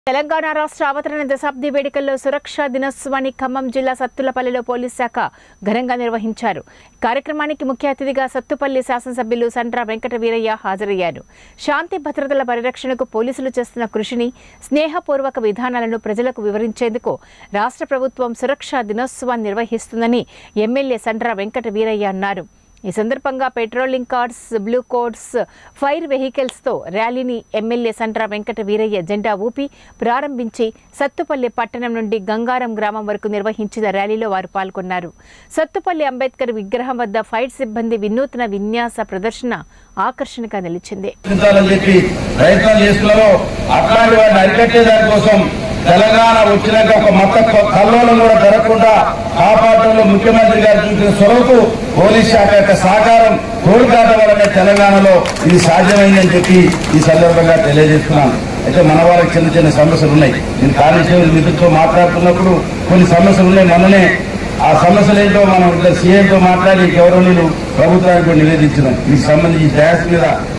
తెలంగాణ రాష్ట్ర అవతరణ దశాబ్ది వేడుకల్లో సురక్షా దినోత్సవాన్ని ఖమ్మం జిల్లా సత్తులపల్లిలో పోలీస్ శాఖ ఘనంగా నిర్వహించారు కార్యక్రమానికి ముఖ్య అతిథిగా సత్తుపల్లి శాసనసభ్యులు సండ్ర వెంకట వీరయ్య హాజరయ్యారు శాంతి భద్రతల పరిరక్షణకు పోలీసులు చేస్తున్న కృషిని స్నేహపూర్వక విధానాలను ప్రజలకు వివరించేందుకు రాష్ట్ర ప్రభుత్వం సురక్షా దినోత్సవాన్ని నిర్వహిస్తుందని ఎమ్మెల్యే సండ్ర వెంకట వీరయ్య అన్నారు ఈ సందర్భంగా patrolling guards blue colts fire వెహికల్స్తో ర్యాలీని ఎమ్మెల్యే సండ్ర వెంకట వీరయ్య జెండా ఊపి ప్రారంభించి సత్తుపల్లి పట్టణం నుండి గంగారం గ్రామం వరకు నిర్వహించిన ర్యాలీలో వారు పాల్గొన్నారు సత్తుపల్లి అంబేద్కర్ విగ్రహం వద్ద ఫైర్ సిబ్బంది వినూత్న విన్యాస ప్రదర్శన ఆకర్షణగా నిలిచింది రక్షించాలని చెప్పి ప్రయత్నం చేస్తున్నారో అట్లాంటి వారిని అరికట్టే దానికోసం తెలంగాణ వచ్చినాక ఒక మత కల్లోలం కూడా జరగకుండా కాపాడటంలో ముఖ్యమంత్రి గారు చూపిన చొరవకు పోలీస్ శాఖ యొక్క సహకారం తోడుకాటం వల్లనే తెలంగాణలో ఇది సాధ్యమైందని చెప్పి ఈ సందర్భంగా తెలియజేస్తున్నాను అయితే మన వాళ్ళకి చిన్న చిన్న సమస్యలు ఉన్నాయి నేను కానిస్టేబుల్ మిత్రులతో మాట్లాడుతున్నప్పుడు కొన్ని సమస్యలు ఉన్నాయి మననే ఆ సమస్యలు ఏంటో మనం ఇద్దరు సీఎంతో మాట్లాడి గౌరవనీయులు ప్రభుత్వానికి నివేదించినాం దీనికి సంబంధించి డ్యాన్స్ మీద